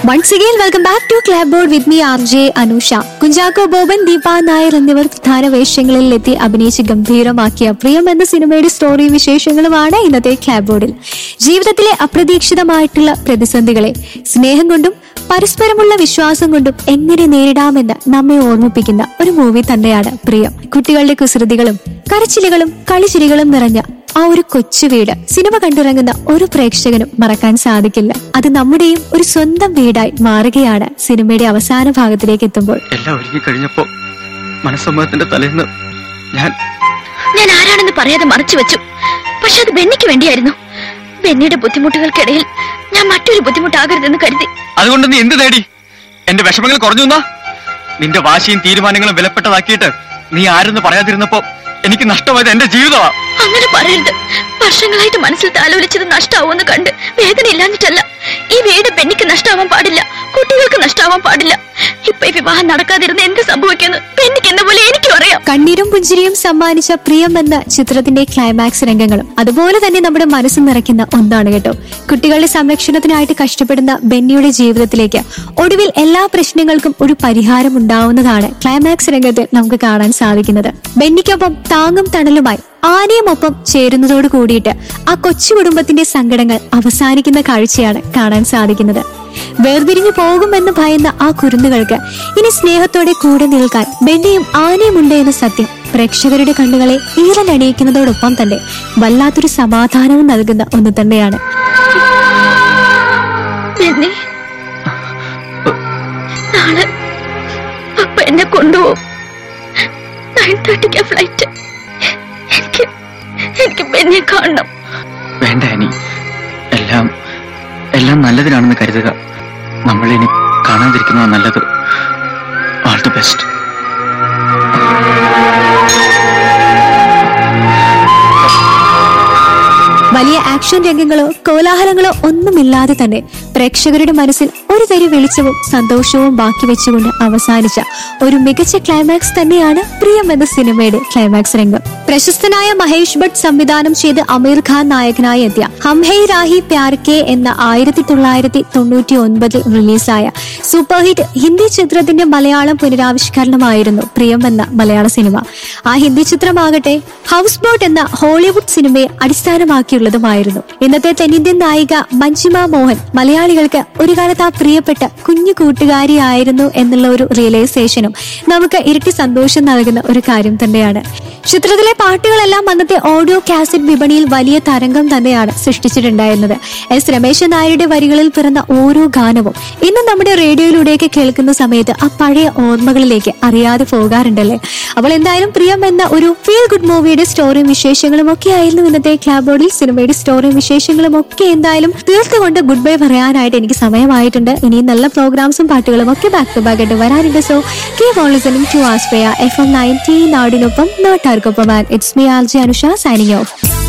once again welcome back to clap board with me R J Anusha Kunchacko Boban Deepa Nair എന്നിവർ പ്രധാന വേഷങ്ങളിൽ എത്തി അഭിനയിച്ച് ഗംഭീരമാക്കിയ പ്രിയം എന്ന സിനിമയുടെ സ്റ്റോറിയും വിശേഷങ്ങളുമാണ് ഇന്നത്തെ ക്ലാബ് ബോർഡിൽ ജീവിതത്തിലെ അപ്രതീക്ഷിതമായിട്ടുള്ള പ്രതിസന്ധികളെ സ്നേഹം കൊണ്ടും പരസ്പരമുള്ള വിശ്വാസം കൊണ്ടും എങ്ങനെ നേരിടാമെന്ന് നമ്മെ ഓർമ്മിപ്പിക്കുന്ന ഒരു മൂവി തന്നെയാണ് പ്രിയം കുട്ടികളുടെ കുസൃതികളും കരച്ചിലുകളും കളിച്ചിരികളും നിറഞ്ഞ ആ ഒരു കൊച്ചു വീട് സിനിമ കണ്ടിറങ്ങുന്ന ഒരു പ്രേക്ഷകനും മറക്കാൻ സാധിക്കില്ല അത് നമ്മുടെയും ഒരു സ്വന്തം വീടായി മാറുകയാണ് സിനിമയുടെ അവസാന ഭാഗത്തിലേക്ക് എത്തുമ്പോൾ എല്ലാം ഒരുങ്ങി കഴിഞ്ഞപ്പോ മനസ്സമ്മതത്തിന്റെ തലേന്ന് ഞാൻ ഞാൻ ആരാണെന്ന് പറയാതെ മറച്ചു വെച്ചു പക്ഷെ അത് ബെന്നിക്ക് വേണ്ടിയായിരുന്നു ബെന്നിയുടെ ബുദ്ധിമുട്ടുകൾക്കിടയിൽ ഞാൻ മറ്റൊരു ബുദ്ധിമുട്ടാകരുതെന്ന് കരുതി അതുകൊണ്ട് നീ എന്ത് നേടി എന്റെ വിഷമങ്ങൾ കുറഞ്ഞു എന്നാ നിന്റെ വാശിയും തീരുമാനങ്ങളും വിലപ്പെട്ടതാക്കിയിട്ട് നീ ആരെന്ന് പറയാതിരുന്നപ്പോ എനിക്ക് നഷ്ടമായത് എന്റെ ജീവിതമാ അങ്ങനെ പറയരുത് വർഷങ്ങളായിട്ട് മനസ്സിൽ താലോലിച്ചത് നഷ്ടാവുമെന്ന് കണ്ട് വേദന ഇല്ലാഞ്ഞിട്ടല്ല ഈ വീട് ബെന്നിക്ക് നഷ്ടാവാൻ പാടില്ല കുട്ടികൾക്ക് നഷ്ടാവാൻ പാടില്ല ഇപ്പൊ ഈ വിവാഹം നടക്കാതിരുന്ന് എന്ത് സംഭവിക്കുന്നു ബെന്നിക്ക് എന്ന പോലെ എനിക്കും അറിയാം കണ്ണീരും പുഞ്ചിരിയും സമ്മാനിച്ച പ്രിയം എന്ന ചിത്രത്തിന്റെ ക്ലൈമാക്സ് രംഗങ്ങളും അതുപോലെ തന്നെ നമ്മുടെ മനസ്സ് നിറയ്ക്കുന്ന ഒന്നാണ് കേട്ടോ കുട്ടികളുടെ സംരക്ഷണത്തിനായിട്ട് കഷ്ടപ്പെടുന്ന ബെന്നിയുടെ ജീവിതത്തിലേക്ക് ഒടുവിൽ എല്ലാ പ്രശ്നങ്ങൾക്കും ഒരു പരിഹാരം ഉണ്ടാവുന്നതാണ് ക്ലൈമാക്സ് രംഗത്തിൽ നമുക്ക് കാണാൻ സാധിക്കുന്നത് ബെന്നിക്കൊപ്പം താങ്ങും തണലുമായി ആനയുമൊപ്പം ചേരുന്നതോട് കൂടിയിട്ട് ആ കൊച്ചു കുടുംബത്തിന്റെ സങ്കടങ്ങൾ അവസാനിക്കുന്ന കാഴ്ചയാണ് കാണാൻ സാധിക്കുന്നത് വേർതിരിഞ്ഞു പോകുമെന്ന് ഭയന്ന ആ കുരുന്നുകൾക്ക് ഇനി സ്നേഹത്തോടെ കൂടെ നിൽക്കാൻ ബെന്നിയും ആനയുമുണ്ട് എന്ന സത്യം പ്രേക്ഷകരുടെ കണ്ണുകളെ ഈറനണിയിക്കുന്നതോടൊപ്പം തന്നെ വല്ലാത്തൊരു സമാധാനവും നൽകുന്ന ഒന്ന് തന്നെയാണ് ബെന്നി നാളെ അപ്പ എന്നെ കൊണ്ടുപോകും നയൻ തേർട്ടിക്കാ ഫ്ലൈറ്റ് എനിക്ക് എനിക്ക് ബെന്നിയെ കാണണം വേണ്ട അനി എല്ലാം എല്ലാം നല്ലതിനാണെന്ന് കരുതുക നമ്മളിനി കാണാതിരിക്കുന്നതാണ് നല്ലത് ഓൾ ദി ബെസ്റ്റ് വലിയ ആക്ഷൻ രംഗങ്ങളോ കോലാഹലങ്ങളോ ഒന്നുമില്ലാതെ തന്നെ പ്രേക്ഷകരുടെ മനസ്സിൽ ഒരു തരി വെളിച്ചവും സന്തോഷവും ബാക്കി വെച്ചുകൊണ്ട് അവസാനിച്ച ഒരു മികച്ച ക്ലൈമാക്സ് തന്നെയാണ് പ്രിയം എന്ന സിനിമയുടെ ക്ലൈമാക്സ് രംഗം പ്രശസ്തനായ മഹേഷ് ഭട്ട് സംവിധാനം ചെയ്ത് അമീർ ഖാൻ നായകനായി എത്തിയ ഹം ഹൈ രാഹി പ്യാർ കെ എന്ന ആയിരത്തി തൊള്ളായിരത്തി തൊണ്ണൂറ്റി ഒൻപതിൽ റിലീസായ സൂപ്പർ ഹിറ്റ് ഹിന്ദി ചിത്രത്തിന്റെ മലയാളം പുനരാവിഷ്കരണമായിരുന്നു പ്രിയം എന്ന മലയാള സിനിമ ആ ഹിന്ദി ചിത്രമാകട്ടെ ഹൗസ് ബോട്ട് എന്ന ഹോളിവുഡ് സിനിമയെ അടിസ്ഥാനമാക്കിയുള്ളതുമായിരുന്നു ഇന്നത്തെ തെന്നിന്ത്യൻ നായിക മഞ്ജിമ മോഹൻ മലയാളികൾക്ക് ഒരു കാലത്ത് ആ പ്രിയപ്പെട്ട കുഞ്ഞു കൂട്ടുകാരിയായിരുന്നു എന്നുള്ള ഒരു റിയലൈസേഷനും നമുക്ക് ഇരട്ടി സന്തോഷം നൽകുന്ന ഒരു കാര്യം തന്നെയാണ് ചിത്രത്തിലെ പാട്ടുകളെല്ലാം അന്നത്തെ ഓഡിയോ കാസറ്റ് വിപണിയിൽ വലിയ തരംഗം തന്നെയാണ് സൃഷ്ടിച്ചിട്ടുണ്ടായിരുന്നത് എസ് രമേശൻ നായരുടെ വരികളിൽ പിറന്ന ഓരോ ഗാനവും ഇന്ന് നമ്മുടെ റേഡിയോയിലൂടെയൊക്കെ കേൾക്കുന്ന സമയത്ത് ആ പഴയ ഓർമ്മകളിലേക്ക് അറിയാതെ പോകാറുണ്ടല്ലേ അപ്പോൾ എന്തായാലും പ്രിയം എന്ന ഒരു ഫീൽ ഗുഡ് മൂവിയുടെ സ്റ്റോറിയും വിശേഷങ്ങളും ഒക്കെ ആയിരുന്നു ഇന്നത്തെ ക്ലാബ് ബോർഡിൽ സിനിമയുടെ സ്റ്റോറിയും വിശേഷങ്ങളും ഒക്കെ എന്തായാലും തീർത്തുകൊണ്ട് ഗുഡ് ബൈ പറയാനായിട്ട് എനിക്ക് സമയമായിട്ടുണ്ട് ഇനിയും നല്ല പ്രോഗ്രാംസും പാട്ടുകളും ഒക്കെ ബാക്ക് ടു ബാക്ക് ആയിട്ട് വരാനുണ്ട് so keep on listening to Aspraya FM ninety നയൻറ്റി നാടിനൊപ്പം നാട്ടാർക്കൊപ്പം it's me R J Anusha signing of